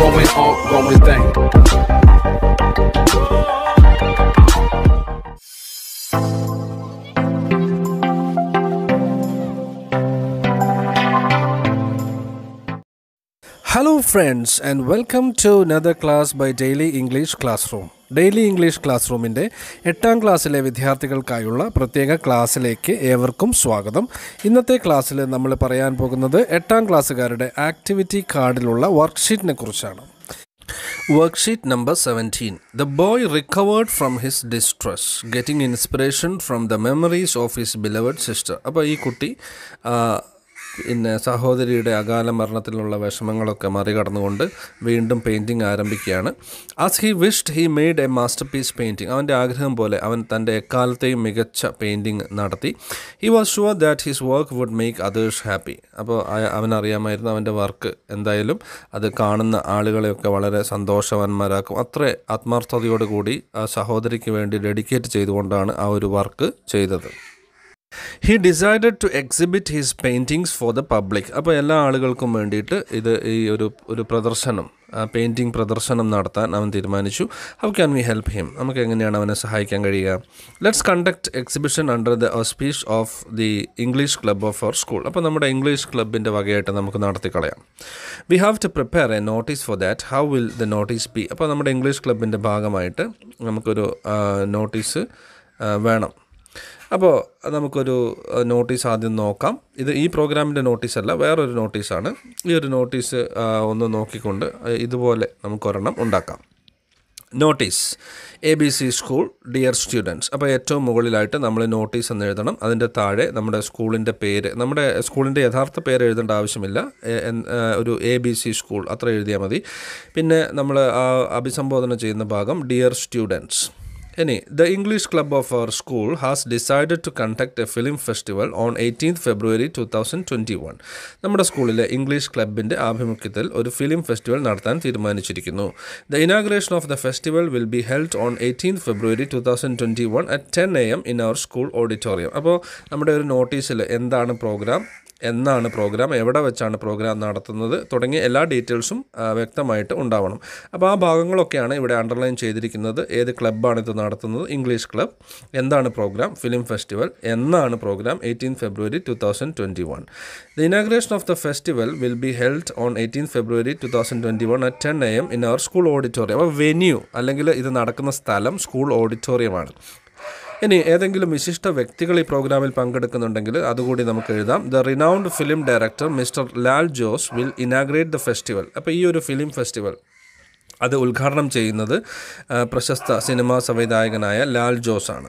going on, going thing. Hello, friends, and welcome to another class by Daily English Classroom. Daily English ക്ലാസ് റൂമിൻ്റെ എട്ടാം ക്ലാസ്സിലെ വിദ്യാർത്ഥികൾക്കായുള്ള പ്രത്യേക ക്ലാസ്സിലേക്ക് ഏവർക്കും സ്വാഗതം ഇന്നത്തെ ക്ലാസ്സിൽ നമ്മൾ പറയാൻ പോകുന്നത് എട്ടാം ക്ലാസ്സുകാരുടെ ആക്ടിവിറ്റി കാർഡിലുള്ള വർക്ക്ഷീറ്റിനെ കുറിച്ചാണ് worksheet number seventeen the boy recovered from his distress getting inspiration from the memories of his beloved sister അപ്പോൾ ഈ കുട്ടി ആ, പിന്നെ സഹോദരിയുടെ അകാല മരണത്തിലുള്ള വിഷമങ്ങളൊക്കെ മറികടന്നുകൊണ്ട് വീണ്ടും പെയിൻറ്റിങ് ആരംഭിക്കുകയാണ് as he wished he made a masterpiece painting അവൻ്റെ ആഗ്രഹം പോലെ അവൻ തൻ്റെ എക്കാലത്തെയും മികച്ച പെയിൻറ്റിങ് നടത്തി he was sure that his work would make others happy അപ്പോൾ അവനറിയാമായിരുന്നു അവൻ്റെ വർക്ക് എന്തായാലും അത് കാണുന്ന ആളുകളെയൊക്കെ വളരെ സന്തോഷവാന്മാരാക്കും അത്ര ആത്മാർത്ഥതയോടുകൂടി ആ സഹോദരിക്ക് വേണ്ടി ഡെഡിക്കേറ്റ് ചെയ്തുകൊണ്ടാണ് ആ ഒരു വർക്ക് ചെയ്തത് he decided to exhibit his paintings for the public അപ്പോൾ എല്ലാ ആളുകൾക്കും വേണ്ടിയിട്ട് ഇത് ഈ ഒരു ഒരു പ്രദർശനം പെയിൻറ്റിംഗ് പ്രദർശനം നടത്താൻ അവൻ തീരുമാനിച്ചു how can we help him നമുക്ക് എങ്ങനെയാണ് അവനെ സഹായിക്കാൻ കഴിയുക let's conduct exhibition under the auspices of the English club of our school അപ്പോൾ നമ്മുടെ ഇംഗ്ലീഷ് ക്ലബിൻ്റെ വകയായിട്ട് നമുക്ക് നടത്തിക്കളയാം we have to prepare a notice for that how will the notice be അപ്പോൾ നമ്മുടെ ഇംഗ്ലീഷ് ക്ലബിൻ്റെ ഭാഗമായിട്ട് നമുക്കൊരു നോട്ടീസ് വേണം അപ്പോൾ നമുക്കൊരു അഹ്, നോട്ടീസ് ആദ്യം നോക്കാം ഇത് ഈ പ്രോഗ്രാമിൻ്റെ നോട്ടീസ് അല്ല വേറൊരു നോട്ടീസാണ് ഈ ഒരു നോട്ടീസ് ആ, ഒന്ന് നോക്കിക്കൊണ്ട് അഹ്, ഇതുപോലെ നമുക്കൊരെണ്ണം ഉണ്ടാക്കാം notice A B C school dear students അപ്പോൾ ഏറ്റവും മുകളിലായിട്ട് നമ്മൾ നോട്ടീസ് എന്ന് എഴുതണം അതിൻ്റെ താഴെ നമ്മുടെ സ്കൂളിൻ്റെ പേര് നമ്മുടെ സ്കൂളിൻ്റെ യഥാർത്ഥ പേര് എഴുതേണ്ട ആവശ്യമില്ല എ- എൻ- ആ, ഒരു എ ബി സി സ്കൂൾ അത്ര എഴുതിയാൽ മതി പിന്നെ നമ്മൾ ആ അഭിസംബോധന ചെയ്യുന്ന ഭാഗം ഡിയർ സ്റ്റുഡൻസ് ഇനി the English club of our school has decided to conduct a film festival on eighteenth February two thousand twenty one നമ്മുടെ സ്കൂളിലെ ഇംഗ്ലീഷ് ക്ലബിൻ്റെ ആഭിമുഖ്യത്തിൽ ഒരു ഫിലിം ഫെസ്റ്റിവൽ നടത്താൻ തീരുമാനിച്ചിരിക്കുന്നു the inauguration of the festival will be held on eighteenth February two thousand twenty one at ten A M in our school auditorium അപ്പോൾ നമ്മുടെ ഒരു നോട്ടീസിൽ എന്താണ് പ്രോഗ്രാം എന്നാണ് പ്രോഗ്രാം എവിടെ വെച്ചാണ് പ്രോഗ്രാം നടത്തുന്നത് തുടങ്ങിയ എല്ലാ ഡീറ്റെയിൽസും ആ, വ്യക്തമായിട്ട് ഉണ്ടാവണം അപ്പോൾ ആ ഭാഗങ്ങളൊക്കെയാണ് ഇവിടെ അണ്ടർലൈൻ ചെയ്തിരിക്കുന്നത് ഏത് ക്ലബ്ബാണ് ഇത് നടത്തുന്നത് ഇംഗ്ലീഷ് ക്ലബ് എന്താണ് പ്രോഗ്രാം ഫിലിം ഫെസ്റ്റിവൽ എന്നാണ് programme eighteen February two thousand twenty one the inauguration of the festival will be held on eighteen February two thousand twenty one at ten A M in our school auditorium അപ്പോൾ venue അല്ലെങ്കിൽ ഇത് നടക്കുന്ന സ്ഥലം school ഓഡിറ്റോറിയമാണ് ഇനി ഏതെങ്കിലും വിശിഷ്ട വ്യക്തികൾ ഈ പ്രോഗ്രാമിൽ പങ്കെടുക്കുന്നുണ്ടെങ്കിൽ അതുകൂടി നമുക്ക് എഴുതാം the renowned film director mister Lal Jose will inaugurate the festival അപ്പോൾ ഈ ഒരു ഫിലിം ഫെസ്റ്റിവൽ അത് ഉദ്ഘാടനം ചെയ്യുന്നത് ആ, പ്രശസ്ത സിനിമാ സംവിധായകനായ ലാൽ ജോസ് ആണ്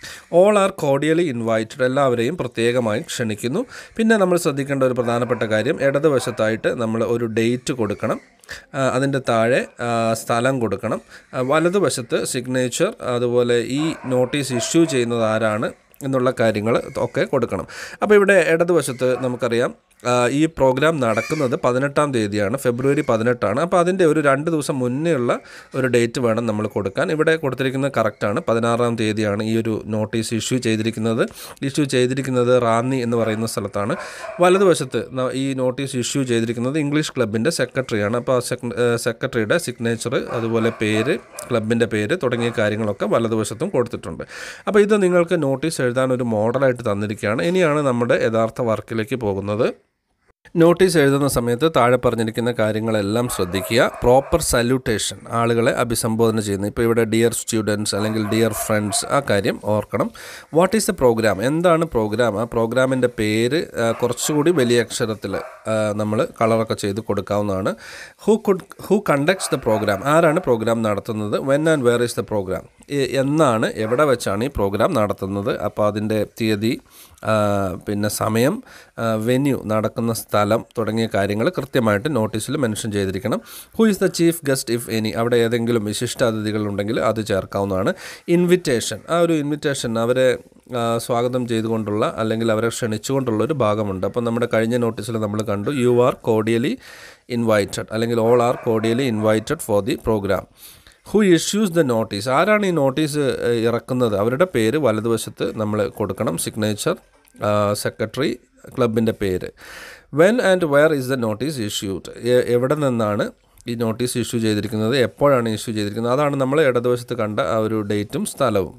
ഓൾ ആർ കോഡിയലി ഇൻവൈറ്റഡ് എല്ലാവരെയും പ്രത്യേകമായി ക്ഷണിക്കുന്നു പിന്നെ നമ്മൾ ശ്രദ്ധിക്കേണ്ട ഒരു പ്രധാനപ്പെട്ട കാര്യം ഇടതുവശത്തായിട്ട് നമ്മൾ ഒരു ഡേറ്റ് കൊടുക്കണം ആ, അതിൻ്റെ താഴെ ആ, സ്ഥലം കൊടുക്കണം ആ, വലതുവശത്ത് സിഗ്നേച്ചർ അതുപോലെ ഈ നോട്ടീസ് ഇഷ്യൂ ചെയ്യുന്നത് ആരാണ് എന്നുള്ള കാര്യങ്ങൾ ഒക്കെ കൊടുക്കണം അപ്പോൾ ഇവിടെ ഇടതുവശത്ത് നമുക്കറിയാം ആ, ഈ പ്രോഗ്രാം നടക്കുന്നത് പതിനെട്ടാം തീയതിയാണ് ഫെബ്രുവരി പതിനെട്ടാണ് അപ്പോൾ അതിൻ്റെ ഒരു രണ്ട് ദിവസം മുന്നേ ഉള്ള ഒരു ഡേറ്റ് വേണം നമ്മൾ കൊടുക്കാൻ ഇവിടെ കൊടുത്തിരിക്കുന്നത് കറക്റ്റാണ് പതിനാറാം തീയതിയാണ് ഈ ഒരു നോട്ടീസ് ഇഷ്യൂ ചെയ്തിരിക്കുന്നത് ഇഷ്യൂ ചെയ്തിരിക്കുന്നത് റാന്നി എന്ന് പറയുന്ന സ്ഥലത്താണ് വലതുവശത്ത് ന- ഈ നോട്ടീസ് ഇഷ്യൂ ചെയ്തിരിക്കുന്നത് ഇംഗ്ലീഷ് ക്ലബിൻ്റെ സെക്രട്ടറിയാണ് അപ്പോൾ ആ സെക്- ഏഹ് സെക്രട്ടറിയുടെ സിഗ്നേച്ചർ അതുപോലെ പേര് ക്ലബിൻ്റെ പേര് തുടങ്ങിയ കാര്യങ്ങളൊക്കെ വലതുവശത്തും കൊടുത്തിട്ടുണ്ട് അപ്പോൾ ഇത് നിങ്ങൾക്ക് നോട്ടീസ് എഴുതാൻ ഒരു മോഡലായിട്ട് തന്നിരിക്കുകയാണ് ഇനിയാണ് നമ്മുടെ യഥാർത്ഥ വർക്കിലേക്ക് പോകുന്നത് നോട്ടീസ് എഴുതുന്ന സമയത്ത് താഴെ പറഞ്ഞിരിക്കുന്ന കാര്യങ്ങളെല്ലാം ശ്രദ്ധിക്കുക പ്രോപ്പർ സല്യൂട്ടേഷൻ ആളുകളെ അഭിസംബോധന ചെയ്യുന്നു ഇപ്പോൾ ഇവിടെ ഡിയർ സ്റ്റുഡൻസ് അല്ലെങ്കിൽ ഡിയർ ഫ്രണ്ട്സ് ആ കാര്യം ഓർക്കണം വാട്ട് ഈസ് ദ പ്രോഗ്രാം എന്താണ് പ്രോഗ്രാം ആ പ്രോഗ്രാമിൻ്റെ പേര് ആ, കുറച്ചുകൂടി വലിയ അക്ഷരത്തിൽ നമ്മൾ കളറൊക്കെ ചെയ്ത് കൊടുക്കാവുന്നതാണ് who could who conducts the programme ആരാണ് പ്രോഗ്രാം നടത്തുന്നത് when and where is the programme എന്നാണ് എവിടെ വെച്ചാണ് ഈ പ്രോഗ്രാം നടത്തുന്നത് അപ്പോൾ അതിൻ്റെ തീയതി ആ, പിന്നെ സമയം വെന്യൂ നടക്കുന്ന സ്ഥലം തുടങ്ങിയ കാര്യങ്ങൾ കൃത്യമായിട്ട് നോട്ടീസിൽ മെൻഷൻ ചെയ്തിരിക്കണം who is the chief guest if any അവിടെ ഏതെങ്കിലും വിശിഷ്ട അതിഥികളുണ്ടെങ്കിൽ അത് ചേർക്കാവുന്നതാണ് ഇൻവിറ്റേഷൻ ആ ഒരു ഇൻവിറ്റേഷൻ അവരെ ആ, സ്വാഗതം ചെയ്തുകൊണ്ടുള്ള അല്ലെങ്കിൽ അവരെ ക്ഷണിച്ചുകൊണ്ടുള്ള ഒരു ഭാഗമുണ്ട് അപ്പോൾ നമ്മുടെ കഴിഞ്ഞ നോട്ടീസിൽ നമ്മൾ കണ്ടു യു ആർ കോഡിയലി ഇൻവൈറ്റഡ് അല്ലെങ്കിൽ all are cordially invited for the programme who issues the notice ആരാണ് ഈ നോട്ടീസ് ഏഹ്, ഇറക്കുന്നത് അവരുടെ പേര് വലതുവശത്ത് നമ്മൾ കൊടുക്കണം സിഗ്നേച്ചർ സെക്രട്ടറി ക്ലബിൻ്റെ പേര് when and where is the notice issued എവിടെ നിന്നാണ് ഈ നോട്ടീസ് ഇഷ്യൂ ചെയ്തിരിക്കുന്നത് എപ്പോഴാണ് ഇഷ്യൂ ചെയ്തിരിക്കുന്നത് അതാണ് നമ്മൾ ഇടതുവശത്ത് കണ്ട ആ ഒരു ഡേറ്റും സ്ഥലവും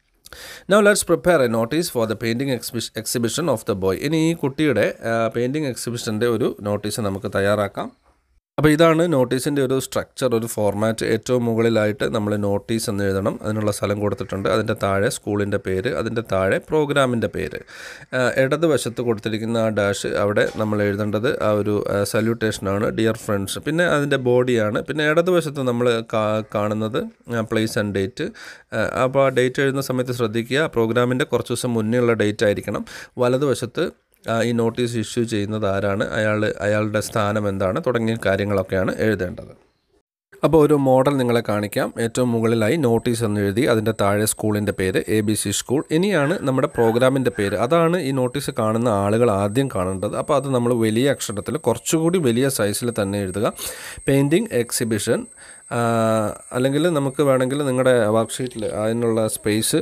now let's prepare a notice for the painting exhibition of the boy ഇനി ഈ കുട്ടിയുടെ പെയിൻറ്റിംഗ് എക്സിബിഷൻ്റെ ഒരു നോട്ടീസ് നമുക്ക് തയ്യാറാക്കാം അപ്പോൾ ഇതാണ് നോട്ടീസിൻ്റെ ഒരു സ്ട്രക്ചർ ഒരു ഫോർമാറ്റ് ഏറ്റവും മുകളിലായിട്ട് നമ്മൾ നോട്ടീസ് എന്ന് എഴുതണം അതിനുള്ള സ്ഥലം കൊടുത്തിട്ടുണ്ട് അതിൻ്റെ താഴെ സ്കൂളിൻ്റെ പേര് അതിൻ്റെ താഴെ പ്രോഗ്രാമിൻ്റെ പേര് ആ, ഇടതുവശത്ത് കൊടുത്തിരിക്കുന്ന ആ ഡാഷ് അവിടെ നമ്മൾ എഴുതേണ്ടത് ആ ഒരു സല്യൂട്ടേഷനാണ് ഡിയർ ഫ്രണ്ട്സ് പിന്നെ അതിൻ്റെ ബോഡിയാണ് പിന്നെ ഇടതുവശത്ത് നമ്മൾ കാ- കാണുന്നത് പ്ലേസ് ആൻഡ് ഡേറ്റ് അപ്പോൾ ആ ഡേറ്റ് എഴുതുന്ന സമയത്ത് ശ്രദ്ധിക്കുക പ്രോഗ്രാമിൻ്റെ കുറച്ച് ദിവസം മുന്നേ ഉള്ള ഡേറ്റ് ആയിരിക്കണം വലതുവശത്ത് ആ, ഈ നോട്ടീസ് ഇഷ്യൂ ചെയ്യുന്നത് ആരാണ് അയാൾ അയാളുടെ സ്ഥാനം എന്താണ് തുടങ്ങിയ കാര്യങ്ങളൊക്കെയാണ് എഴുതേണ്ടത് അപ്പോൾ ഒരു മോഡൽ നിങ്ങളെ കാണിക്കാം ഏറ്റവും മുകളിലായി നോട്ടീസ് എന്ന് എഴുതി അതിൻ്റെ താഴെ സ്കൂളിൻ്റെ പേര് എ ബി സി സ്കൂൾ ഇനിയാണ് നമ്മുടെ പ്രോഗ്രാമിൻ്റെ പേര് അതാണ് ഈ നോട്ടീസ് കാണുന്ന ആളുകൾ ആദ്യം കാണേണ്ടത് അപ്പോൾ അത് നമ്മൾ വലിയ അക്ഷരത്തിൽ കുറച്ചുകൂടി വലിയ സൈസിൽ തന്നെ എഴുതുക പെയിൻറ്റിങ് എക്സിബിഷൻ അല്ലെങ്കിൽ നമുക്ക് വേണമെങ്കിൽ നിങ്ങളുടെ വർക്ക്ഷീറ്റിൽ അതിനുള്ള സ്പേസ്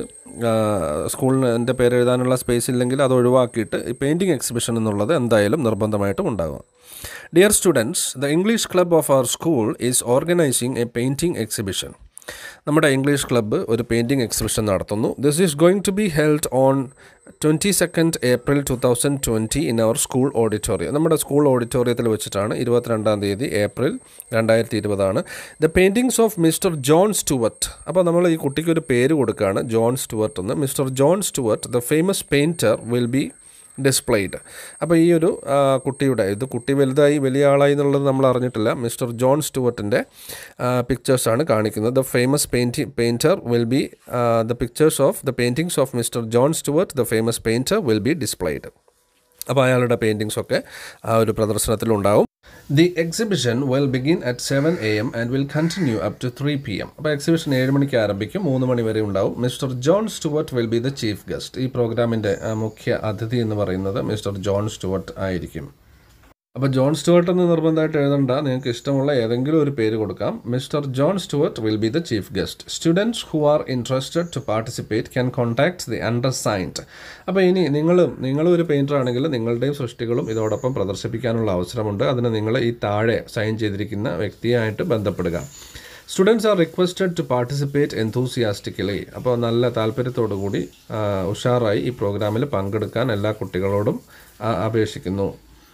സ്കൂളിന് എൻ്റെ പേര് എഴുതാനുള്ള സ്പേസ് ഇല്ലെങ്കിൽ അത് ഒഴിവാക്കിയിട്ട് ഈ പെയിൻറ്റിംഗ് എക്സിബിഷൻ എന്നുള്ളത് എന്തായാലും നിർബന്ധമായിട്ടും ഉണ്ടാകും dear students the English club of our school is organising a painting exhibition നമ്മുടെ ഇംഗ്ലീഷ് ക്ലബ്ബ് ഒരു പെയിൻറ്റിംഗ് എക്സിബിഷൻ നടത്തുന്നു this is going to be held on twenty second April two thousand twenty in our school auditorium നമ്മുടെ school ഓഡിറ്റോറിയത്തിൽ വെച്ചിട്ടാണ് ഇരുപത്തിരണ്ടാം തീയതി April രണ്ടായിരത്തി ഇരുപതാണ് the paintings of mister John Stuart അപ്പോൾ നമ്മൾ ഈ കുട്ടിക്ക് ഒരു പേര് കൊടുക്കുകയാണ് ജോൺ സ്റ്റുവർട്ട് എന്ന് mister John Stuart the famous painter will be displayed അപ്പോൾ ഈ ഒരു ആ, കുട്ടിയുടെ ഇത് കുട്ടി വലുതായി വലിയ ആളായി എന്നുള്ളത് നമ്മൾ അറിഞ്ഞിട്ടില്ല മിസ്റ്റർ ജോൺ സ്റ്റുവർട്ടിൻ്റെ പിക്ചേഴ്സാണ് കാണിക്കുന്നത് ദ ഫേമസ് പെയിൻറ്റി painter will be the pictures of the paintings of mister John Stuart the famous painter will be displayed അപ്പോൾ അയാളുടെ പെയിൻറ്റിങ്സ് ഒക്കെ ആ ഒരു പ്രദർശനത്തിലുണ്ടാവും the exhibition will begin at seven A M and will continue up to three P M അപ്പോൾ എക്സിബിഷൻ ഏഴ് മണിക്ക് ആരംഭിക്കും മൂന്ന് മണി വരെ ഉണ്ടാവും mister John Stuart will be the chief guest ഈ പ്രോഗ്രാമിൻ്റെ മുഖ്യ അതിഥി എന്ന് പറയുന്നത് മിസ്റ്റർ ജോൺ സ്റ്റുവർട്ട് ആയിരിക്കും അപ്പോൾ ജോൺ സ്റ്റുവർട്ട് എന്ന് നിർബന്ധമായിട്ട് എഴുതണ്ട നിങ്ങൾക്ക് ഇഷ്ടമുള്ള ഏതെങ്കിലും ഒരു പേര് കൊടുക്കാം mister John Stuart will be the chief guest students who are interested to participate can contact the undersigned അപ്പോൾ ഇനി നിങ്ങളും നിങ്ങളും ഒരു പെയിൻറ്റർ ആണെങ്കിൽ നിങ്ങളുടെയും സൃഷ്ടികളും ഇതോടൊപ്പം പ്രദർശിപ്പിക്കാനുള്ള അവസരമുണ്ട് അതിന് നിങ്ങൾ ഈ താഴെ സൈൻ ചെയ്തിരിക്കുന്ന വ്യക്തിയായിട്ട് ബന്ധപ്പെടുക students are requested to participate enthusiastically അപ്പോൾ നല്ല താല്പര്യത്തോടു കൂടി ആ, ഉഷാറായി ഈ പ്രോഗ്രാമിൽ പങ്കെടുക്കാൻ എല്ലാ കുട്ടികളോടും ആ, അപേക്ഷിക്കുന്നു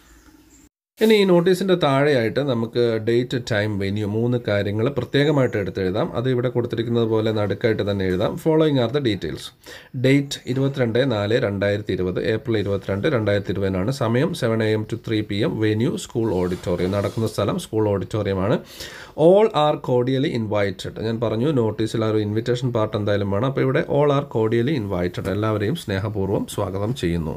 ഇനി ഈ നോട്ടീസിൻ്റെ താഴെയായിട്ട് നമുക്ക് ഡേറ്റ് ടൈം വെന്യൂ മൂന്ന് കാര്യങ്ങൾ പ്രത്യേകമായിട്ട് എടുത്തെഴുതാം അത് ഇവിടെ കൊടുത്തിരിക്കുന്നത് പോലെ നടുക്കായിട്ട് തന്നെ എഴുതാം following are the details date ഇരുപത്തിരണ്ട് നാല് രണ്ടായിരത്തി ഇരുപത് ഏപ്രിൽ ഇരുപത്തിരണ്ട് രണ്ടായിരത്തി ഇരുപതിനാണ് സമയം seven A M to three P M venue school auditorium നടക്കുന്ന സ്ഥലം സ്കൂൾ ഓഡിറ്റോറിയമാണ് ഓൾ ആർ കോഡിയലി ഇൻവൈറ്റഡ് ഞാൻ പറഞ്ഞു നോട്ടീസിൽ ആ ഒരു ഇൻവിറ്റേഷൻ പാർട്ട് എന്തായാലും വേണം അപ്പോൾ ഇവിടെ ഓൾ ആർ കോഡിയലി ഇൻവൈറ്റഡ് എല്ലാവരെയും സ്നേഹപൂർവ്വം സ്വാഗതം ചെയ്യുന്നു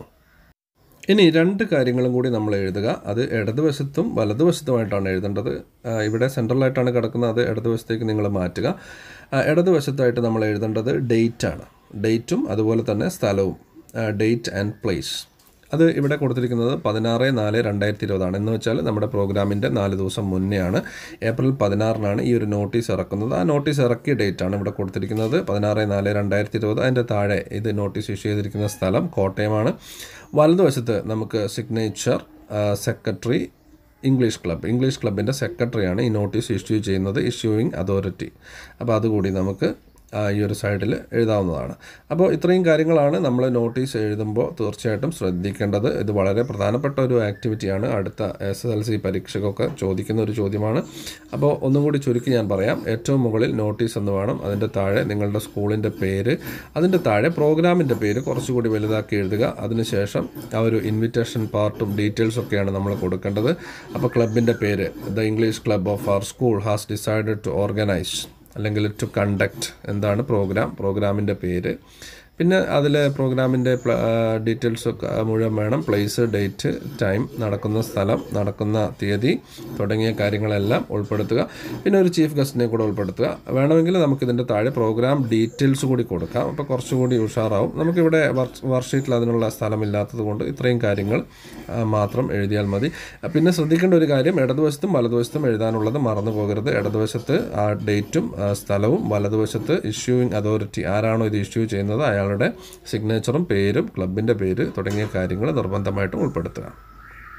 ഇനി രണ്ട് കാര്യങ്ങളും കൂടി നമ്മൾ എഴുതുക അത് ഇടതുവശത്തും വലതുവശത്തുമായിട്ടാണ് എഴുതേണ്ടത് ആ, ഇവിടെ സെൻട്രലായിട്ടാണ് കിടക്കുന്നത് അത് ഇടതുവശത്തേക്ക് നിങ്ങൾ മാറ്റുക ആ, ഇടതുവശത്തായിട്ട് നമ്മൾ എഴുതേണ്ടത് ഡേറ്റ് ആണ് ഡേറ്റും അതുപോലെ തന്നെ സ്ഥലവും ഡേറ്റ് ആൻഡ് പ്ലേസ് അത് ഇവിടെ കൊടുത്തിരിക്കുന്നത് പതിനാറ് നാല് രണ്ടായിരത്തി ഇരുപതാണ് എന്ന് വെച്ചാൽ നമ്മുടെ പ്രോഗ്രാമിൻ്റെ നാല് ദിവസം മുന്നെയാണ് ഏപ്രിൽ പതിനാറിനാണ് ഈ ഒരു നോട്ടീസ് ഇറക്കുന്നത് ആ നോട്ടീസ് ഇറക്കിയ ഡേറ്റ് ആണ് ഇവിടെ കൊടുത്തിരിക്കുന്നത് പതിനാറ് നാല് രണ്ടായിരത്തി ഇരുപത് അതിൻ്റെ താഴെ ഇത് നോട്ടീസ് ഇഷ്യൂ ചെയ്തിരിക്കുന്ന സ്ഥലം കോട്ടയമാണ് വലതുവശത്ത് നമുക്ക് signature secretary English club English ക്ലബിൻ്റെ സെക്രട്ടറിയാണ് ഈ നോട്ടീസ് ഇഷ്യൂ ചെയ്യുന്നത് ഇഷ്യൂയിങ് അതോറിറ്റി അപ്പോൾ അതുകൂടി നമുക്ക് ആ, ഈ ഒരു സൈഡിൽ എഴുതാവുന്നതാണ് അപ്പോൾ ഇത്രയും കാര്യങ്ങളാണ് നമ്മൾ നോട്ടീസ് എഴുതുമ്പോൾ തീർച്ചയായിട്ടും ശ്രദ്ധിക്കേണ്ടത് ഇത് വളരെ പ്രധാനപ്പെട്ട ഒരു ആക്ടിവിറ്റിയാണ് അടുത്ത എസ് എസ് എൽ സി പരീക്ഷയ്ക്കൊക്കെ ചോദിക്കുന്ന ഒരു ചോദ്യമാണ് അപ്പോൾ ഒന്നും കൂടി ചുരുക്കി ഞാൻ പറയാം ഏറ്റവും മുകളിൽ നോട്ടീസ് എന്ന് വേണം അതിൻ്റെ താഴെ നിങ്ങളുടെ സ്കൂളിൻ്റെ പേര് അതിൻ്റെ താഴെ പ്രോഗ്രാമിൻ്റെ പേര് കുറച്ചുകൂടി വലുതാക്കി എഴുതുക അതിനുശേഷം ആ ഒരു ഇൻവിറ്റേഷൻ പാർട്ടും ഡീറ്റെയിൽസ് ഒക്കെയാണ് നമ്മൾ കൊടുക്കേണ്ടത് അപ്പോൾ ക്ലബിൻ്റെ പേര് the English club of our school has decided to organise അല്ലെങ്കിൽ ടു കണ്ടക്ട് എന്താണ് പ്രോഗ്രാം പ്രോഗ്രാമിൻ്റെ പേര് പിന്നെ അതിൽ പ്രോഗ്രാമിൻ്റെ ഡീറ്റെയിൽസ് ഒക്കെ മുഴുവൻ വേണം പ്ലേസ് ഡേറ്റ് ടൈം നടക്കുന്ന സ്ഥലം നടക്കുന്ന തീയതി തുടങ്ങിയ കാര്യങ്ങളെല്ലാം ഉൾപ്പെടുത്തുക പിന്നെ ഒരു ചീഫ് ഗസ്റ്റിനെ കൂടെ ഉൾപ്പെടുത്തുക വേണമെങ്കിൽ നമുക്കിതിൻ്റെ താഴെ പ്രോഗ്രാം ഡീറ്റെയിൽസ് കൂടി കൊടുക്കാം അപ്പോൾ കുറച്ചുകൂടി ഉഷാറാവും നമുക്കിവിടെ വർക്ക്ഷീറ്റിൽ അതിനുള്ള സ്ഥലമില്ലാത്തത് കൊണ്ട് ഇത്രയും കാര്യങ്ങൾ ആ, മാത്രം എഴുതിയാൽ മതി പിന്നെ ശ്രദ്ധിക്കേണ്ട ഒരു കാര്യം ഇടതുവശത്തും വലതുവശത്തും എഴുതാനുള്ളത് മറന്നു പോകരുത് ഇടതുവശത്ത് ആ ഡേറ്റും ആ, സ്ഥലവും വലതുവശത്ത് ഇഷ്യൂയിങ് അതോറിറ്റി ആരാണോ ഇത് ഇഷ്യൂ ചെയ്യുന്നത് അയാളുടെ സിഗ്നേച്ചറും പേരും ക്ലബിൻ്റെ പേര് തുടങ്ങിയ കാര്യങ്ങൾ നിർബന്ധമായിട്ടും ഉൾപ്പെടുത്തുക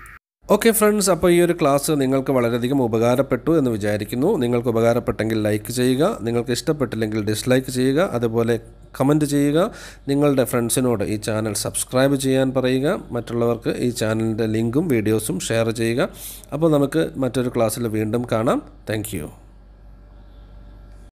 ഓക്കെ ഫ്രണ്ട്സ് അപ്പോൾ ഈ ഒരു ക്ലാസ് നിങ്ങൾക്ക് വളരെയധികം ഉപകാരപ്പെട്ടു എന്ന് വിചാരിക്കുന്നു നിങ്ങൾക്ക് ഉപകാരപ്പെട്ടെങ്കിൽ ലൈക്ക് ചെയ്യുക നിങ്ങൾക്ക് ഇഷ്ടപ്പെട്ടില്ലെങ്കിൽ ഡിസ്ലൈക്ക് ചെയ്യുക അതുപോലെ കമൻറ്റ് ചെയ്യുക നിങ്ങളുടെ ഫ്രണ്ട്സിനോട് ഈ ചാനൽ സബ്സ്ക്രൈബ് ചെയ്യാൻ പറയുക മറ്റുള്ളവർക്ക് ഈ ചാനലിൻ്റെ ലിങ്കും വീഡിയോസും ഷെയർ ചെയ്യുക അപ്പോൾ നമുക്ക് മറ്റൊരു ക്ലാസ്സിൽ വീണ്ടും കാണാം താങ്ക്